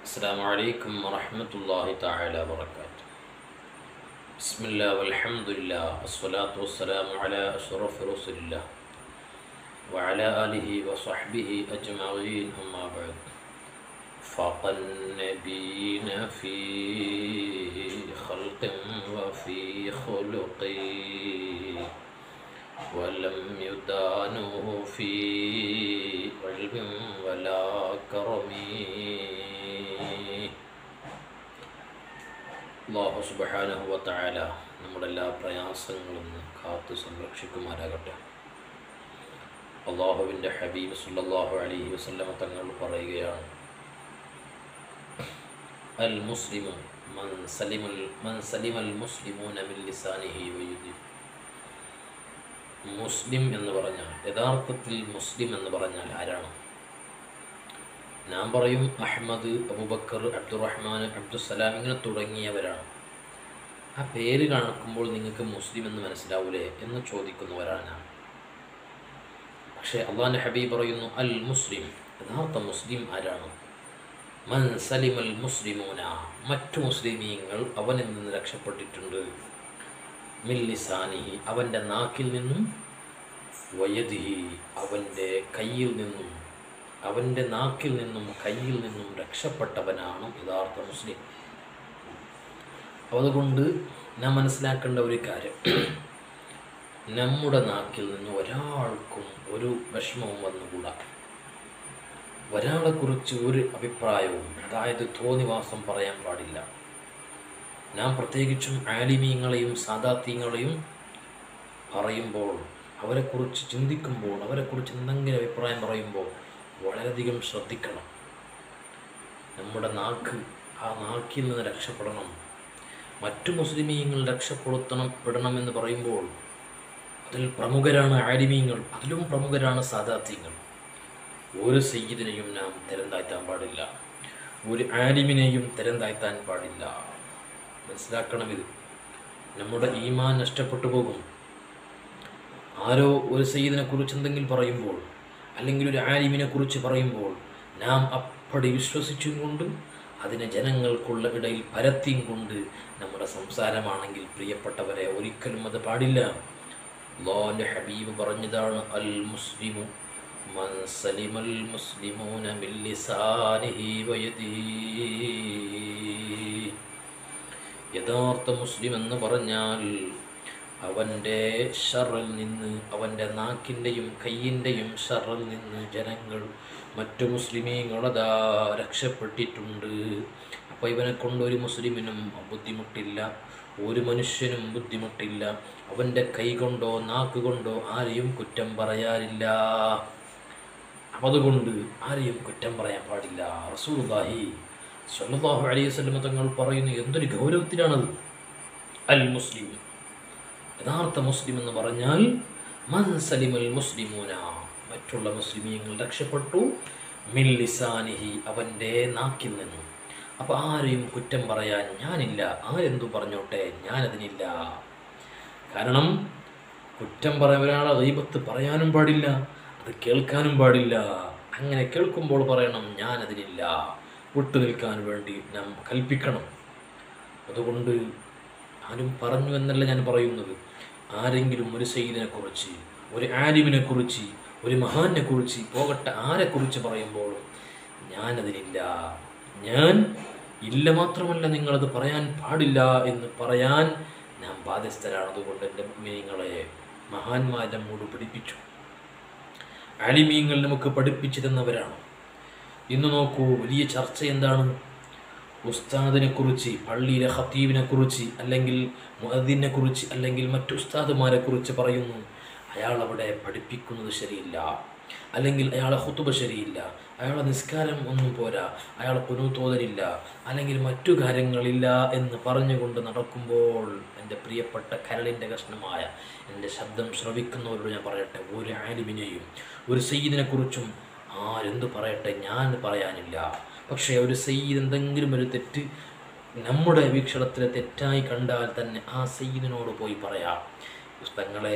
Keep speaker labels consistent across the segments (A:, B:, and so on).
A: السلام عليكم ورحمة الله تعالى وبركاته بسم الله والحمد لله والصلاة والسلام على أشرف رسل الله وعلى آله وصحبه أجمعين أما بعد فاق النبيين في خلق وفي خلق ولم يدانوه في علم ولا كرم അള്ളാഹു സുബഹാനഹു വതആല നമ്മുടെ എല്ലാ പ്രയാസങ്ങളും കാത്തു സംരക്ഷിക്കുമാരാകട്ടെ അള്ളാഹുവിൻ്റെ ഹബീബ് സല്ലല്ലാഹു അലൈഹി വസല്ലമ തങ്ങൾ പറയുകയാണ് അൽ മുസ്ലിമു മൻ സലിമൽ മൻ സലിമൽ മുസ്ലിമൂന മിൻ ലിസാനിഹി വയദിഹി മുസ്ലിം എന്ന് പറഞ്ഞാൽ യഥാർത്ഥത്തിൽ മുസ്ലിം എന്ന് പറഞ്ഞാൽ ആരാണ് ഞാൻ പറയും അഹമ്മദ് അബൂബക്കർ അബ്ദുറഹ്മാൻ അബ്ദുസലാം ഇങ്ങനെ തുടങ്ങിയവരാണ് ആ പേര് കാണിക്കുമ്പോൾ നിങ്ങൾക്ക് മുസ്ലിം എന്ന് മനസ്സിലാവൂലേ എന്ന് ചോദിക്കുന്നവരാണ് ഞാൻ പക്ഷേ അള്ളാഹിൻ്റെ ഹബീബ് പറയുന്നു അൽ മുസ്ലിം യഥാർത്ഥ മുസ്ലിം ആരാണ് മൻ സലിമൽ മുസ്ലിമൂന മറ്റു മുസ്ലിമീങ്ങൾ അവനിൽ നിന്ന് രക്ഷപ്പെട്ടിട്ടുണ്ട് മില്ലിസാനിഹി അവൻ്റെ നാക്കിൽ നിന്നും വയതിഹി അവൻ്റെ കയ്യിൽ നിന്നും അവൻ്റെ നാക്കിൽ നിന്നും കയ്യിൽ നിന്നും രക്ഷപ്പെട്ടവനാണ് യഥാർത്ഥ മുസ്ലിം അപ്പോൾ അതുകൊണ്ട് നാം മനസ്സിലാക്കേണ്ട ഒരു കാര്യം നമ്മുടെ നാക്കിൽ നിന്ന് ഒരാൾക്കും ഒരു വിഷമവും വന്നുകൂടാ ഒരാളെക്കുറിച്ച് ഒരു അഭിപ്രായവും അതായത് തോന്നിവാസം പറയാൻ പാടില്ല നാം പ്രത്യേകിച്ചും ആലിമീങ്ങളെയും സാദാത്യങ്ങളെയും പറയുമ്പോൾ അവരെക്കുറിച്ച് ചിന്തിക്കുമ്പോൾ അവരെക്കുറിച്ച് എന്തെങ്കിലും അഭിപ്രായം പറയുമ്പോൾ വളരെയധികം ശ്രദ്ധിക്കണം നമ്മുടെ നാക്ക് ആ നാക്കിൽ നിന്ന് രക്ഷപ്പെടണം മറ്റു മുസ്ലിമീങ്ങൾ രക്ഷപ്പെടുത്തണം പെടണമെന്ന് പറയുമ്പോൾ അതിൽ പ്രമുഖരാണ് ആലിമീങ്ങൾ അതിലും പ്രമുഖരാണ് സാദാത്യങ്ങൾ ഒരു സയ്യിദിനെയും നാം തരം താഴ്ത്താൻ പാടില്ല ഒരു ആലിമിനെയും തരം താഴ്ത്താൻ പാടില്ല മനസ്സിലാക്കണം ഇത് നമ്മുടെ ഈമാൻ നഷ്ടപ്പെട്ടു പോകും ആരോ ഒരു സയ്യിദിനെ കുറിച്ച് എന്തെങ്കിലും പറയുമ്പോൾ അല്ലെങ്കിൽ ഒരു ആലിമിനെ കുറിച്ച് പറയുമ്പോൾ നാം അപ്പടി വിശ്വസിച്ചും കൊണ്ട് അതിനെ ജനങ്ങൾക്കുള്ള ഇടയിൽ പരത്തിയും കൊണ്ട് നമ്മുടെ സംസാരമാണെങ്കിൽ പ്രിയപ്പെട്ടവരെ ഒരിക്കലും അത് പാടില്ല അള്ളാഹുവിൻ്റെ ഹബീബ് പറഞ്ഞതാണ് അൽ മുസ്ലിമു മൻ സലിമൽ മുസ്ലിമൂന മിൻ ലിസാനിഹി വയദിഹി യഥാർത്ഥ മുസ്ലിം എന്ന് പറഞ്ഞാൽ അവൻ്റെ ഷറിൽ നിന്ന് അവൻ്റെ നാക്കിൻ്റെയും കയ്യിൻ്റെയും ഷറിൽ നിന്ന് ജനങ്ങൾ മറ്റു മുസ്ലിമീങ്ങളതാ രക്ഷപ്പെട്ടിട്ടുണ്ട് അപ്പോൾ ഇവനെ കൊണ്ട് ഒരു മുസ്ലിമിനും ബുദ്ധിമുട്ടില്ല ഒരു മനുഷ്യനും ബുദ്ധിമുട്ടില്ല അവൻ്റെ കൈ കൊണ്ടോ നാക്ക് കൊണ്ടോ ആരെയും കുറ്റം പറയാനില്ല അപ്പം അതുകൊണ്ട് ആരെയും കുറ്റം പറയാൻ പാടില്ല റസൂലുള്ളാഹി സ്വല്ലല്ലാഹു അലൈഹി വസല്ലം തങ്ങൾ പറയുന്നു എന്തൊരു ഗൗരവത്തിലാണത് അൽ മുസ്ലിം യഥാർത്ഥ മുസ്ലിം എന്ന് പറഞ്ഞാൽ മൻ സലിമൽ മുസ്ലിമൂന മറ്റുള്ള മുസ്ലിമീങ്ങൾ രക്ഷപ്പെട്ടു മിൻ ലിസാനിഹി അവൻ്റെ നാക്കിൽ നിന്നും അപ്പോൾ ആരെയും കുറ്റം പറയാൻ ഞാനില്ല ആരെന്തു പറഞ്ഞോട്ടെ ഞാനതിനില്ല കാരണം കുറ്റം പറയാൻ ഒരാളെ ദൈവത്ത് പറയാനും പാടില്ല അത് കേൾക്കാനും പാടില്ല അങ്ങനെ കേൾക്കുമ്പോൾ പറയണം ഞാനതിനില്ല വിട്ടു നിൽക്കാൻ വേണ്ടി നാം കൽപ്പിക്കണം അതുകൊണ്ട് ആരും പറഞ്ഞു എന്നല്ല ഞാൻ പറയുന്നത് ആരെങ്കിലും ഒരു സയ്യിദിനെ കുറിച്ച് ഒരു ആലിമിനെ കുറിച്ച് ഒരു മഹാനെ കുറിച്ച് പോകട്ടെ ആരെക്കുറിച്ച് പറയുമ്പോഴും ഞാനതിനില്ല ഞാൻ ഇല്ല മാത്രമല്ല നിങ്ങളത് പറയാൻ പാടില്ല എന്ന് പറയാൻ ഞാൻ ബാധ്യസ്ഥരാണ് അതുകൊണ്ട് എൻ്റെ മീങ്ങളെ മഹാന്മാർ നമ്മോട് പഠിപ്പിച്ചു ആലിമീങ്ങൾ നമുക്ക് പഠിപ്പിച്ചു തന്നവരാണ് ഇന്ന് നോക്കൂ വലിയ ചർച്ച എന്താണ് ഉസ്താദിനെ കുറിച്ച് പള്ളിയിലെ ഹത്തീബിനെ കുറിച്ച് അല്ലെങ്കിൽ മുഅദ്ദിനെ കുറിച്ച് അല്ലെങ്കിൽ മറ്റു ഉസ്താദുമാരെ കുറിച്ച് പറയുന്നു അയാൾ അവിടെ പഠിപ്പിക്കുന്നത് ശരിയില്ല അല്ലെങ്കിൽ അയാളെ ഹുത്തുബ ശരിയില്ല അയാളെ നിസ്കാരം ഒന്നും പോരാ അയാളെ പുനൂത്തോതരില്ല അല്ലെങ്കിൽ മറ്റു കാര്യങ്ങളില്ല എന്ന് പറഞ്ഞുകൊണ്ട് നടക്കുമ്പോൾ എൻ്റെ പ്രിയപ്പെട്ട കരളിൻ്റെ കഷ്ണമായ എൻ്റെ ശബ്ദം ശ്രവിക്കുന്നവരോട് ഞാൻ പറയട്ടെ ഒരു ആലിമിനെയും ഒരു സയ്യിദിനെ കുറിച്ചും ആരെന്തു പറയട്ടെ ഞാൻ പറയാനില്ല പക്ഷേ ഒരു സയ്യിദ് എന്തെങ്കിലും ഒരു തെറ്റ് നമ്മുടെ വീക്ഷണത്തിലെ തെറ്റായി കണ്ടാൽ തന്നെ ആ സയ്യിദിനോട് പോയി പറയാം പുസ്തകങ്ങളെ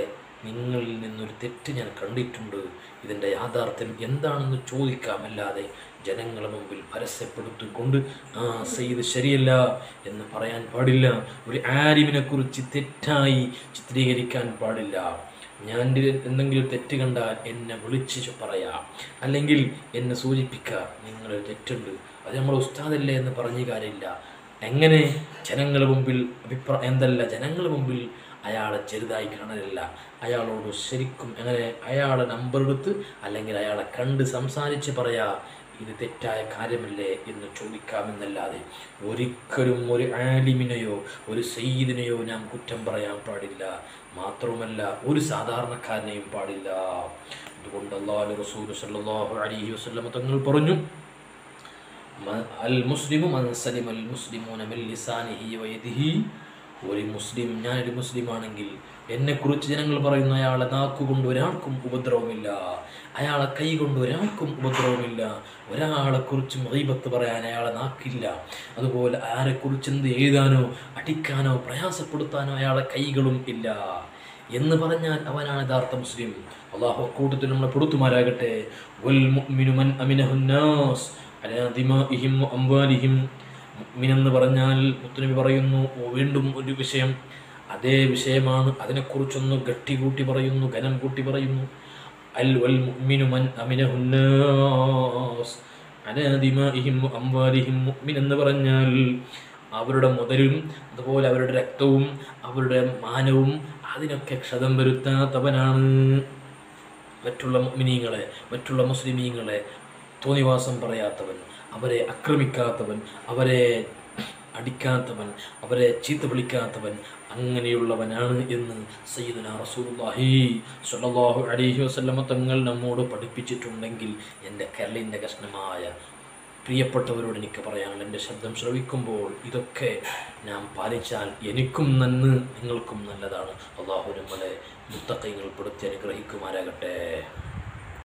A: നിങ്ങളിൽ നിന്നൊരു തെറ്റ് ഞാൻ കണ്ടിട്ടുണ്ട് ഇതിൻ്റെ യാഥാർത്ഥ്യം എന്താണെന്ന് ചോദിക്കാമല്ലാതെ ജനങ്ങളുടെ മുമ്പിൽ പരസ്യപ്പെടുത്തിക്കൊണ്ട് ആ സെയ്ത് ശരിയല്ല എന്ന് പറയാൻ പാടില്ല ഒരു ആലിമിനെ കുറിച്ച് തെറ്റായി ചിത്രീകരിക്കാൻ പാടില്ല ഞാൻ ഇതിൽ എന്തെങ്കിലും തെറ്റ് കണ്ടാൽ എന്നെ വിളിച്ച് പറയാം അല്ലെങ്കിൽ എന്നെ സൂചിപ്പിക്കുക നിങ്ങൾ തെറ്റുണ്ട് അത് നമ്മൾ ഉസ്താദല്ലേ എന്ന് പറഞ്ഞ കാര്യമില്ല എങ്ങനെ ജനങ്ങളുടെ മുമ്പിൽ അഭിപ്രായം എന്തല്ല ജനങ്ങളുടെ മുമ്പിൽ അയാളെ ചെറുതായി കാണലില്ല അയാളോട് ശരിക്കും എങ്ങനെ അയാളെ നമ്പർ എടുത്ത് അല്ലെങ്കിൽ അയാളെ കണ്ട് സംസാരിച്ച് പറയാ ഇത് തെറ്റായ കാര്യമല്ലേ എന്ന് ചോദിക്കാമെന്നല്ലാതെ ഒരിക്കലും ഒരു ആലിമിനെയോ ഒരു സയ്യിദിനെയോ ഞാൻ കുറ്റം പറയാൻ പാടില്ല മാത്രവുമല്ല ഒരു സാധാരണക്കാരനെയും പാടില്ല അതുകൊണ്ട് അള്ളാഹു റസൂൽ സല്ലല്ലാഹു അലൈഹി വസല്ലം തങ്ങൾ പറഞ്ഞു മ- അൽ മുസ്ലിമു മൻ സലിമ അൽ മുസ്ലിമൂന മിൻ ലിസാനിഹി വയദിഹി ഒരു മുസ്ലിം ഞാനൊരു മുസ്ലിമാണെങ്കിൽ എന്നെക്കുറിച്ച് ജനങ്ങൾ പറയുന്ന അയാളെ നാക്കുകൊണ്ട് ഒരാൾക്കും ഉപദ്രവമില്ല അയാളെ കൈ കൊണ്ട് ഒരാൾക്കും ഉപദ്രവമില്ല ഒരാളെ കുറിച്ച് മൈബത്ത് പറയാൻ അയാളെ നാക്കില്ല അതുപോലെ ആരെക്കുറിച്ച് എന്ത് എഴുതാനോ അടിക്കാനോ പ്രയാസപ്പെടുത്താനോ അയാളെ കൈകളും ഇല്ല എന്ന് പറഞ്ഞാൽ അവനാണ് യഥാർത്ഥ മുസ്ലിം അള്ളാഹു കൂട്ടത്തിൽ നമ്മളെ കൊടുത്തുമാരാകട്ടെ വൽ മുഅ്മിനു മൻ അമിനഹു നാസ് അലാ ദിമാഇഹിം വ അംവാലിഹിം മുഅ്മിൻ എന്ന് പറഞ്ഞാൽ മുത്തുനബി പറയുന്നു വീണ്ടും ഒരു വിഷയം അതേ വിഷയമാണ് അതിനെക്കുറിച്ചൊന്ന് ഗട്ടി കൂട്ടി പറയുന്നു ഘനം കൂട്ടി പറയുന്നു അൽ വൽ മുഅ്മിനു മൻ അമിനഹു നാസ് അലാ ദിമാഇഹിം വ അംവാലിഹിം മുഅ്മിൻ എന്ന് പറഞ്ഞാൽ അവരുടെ മുതലും അതുപോലെ അവരുടെ രക്തവും അവരുടെ മാനവും അതിനൊക്കെ ക്ഷതം വരുത്താത്തവനാണ് മറ്റുള്ള മുഅ്മിനീങ്ങളെ മറ്റുള്ള മുസ്ലിമീങ്ങളെ തോന്നിവാസം പറയാത്തവൻ അവരെ ആക്രമിക്കാത്തവൻ അവരെ അടിക്കാത്തവൻ അവരെ ചീത്ത വിളിക്കാത്തവൻ അങ്ങനെയുള്ളവനാണ് എന്ന് സയ്യിദുന റസൂലുള്ളാഹി സ്വല്ലല്ലാഹു അലൈഹി വസല്ലമ തങ്ങൾ നമ്മോട് പഠിപ്പിച്ചിട്ടുണ്ടെങ്കിൽ എൻ്റെ കരളിൻ്റെ കഷ്ണമായ പ്രിയപ്പെട്ടവരോട് എനിക്ക് പറയാനുള്ള എൻ്റെ ശബ്ദം ശ്രവിക്കുമ്പോൾ ഇതൊക്കെ നാം പാലിച്ചാൽ എനിക്കും നന്ന് നിങ്ങൾക്കും നല്ലതാണ് അള്ളാഹു നമ്മളെ മുത്തക്കൈകൾ പെടുത്തി അനുഗ്രഹിക്കുമാരാകട്ടെ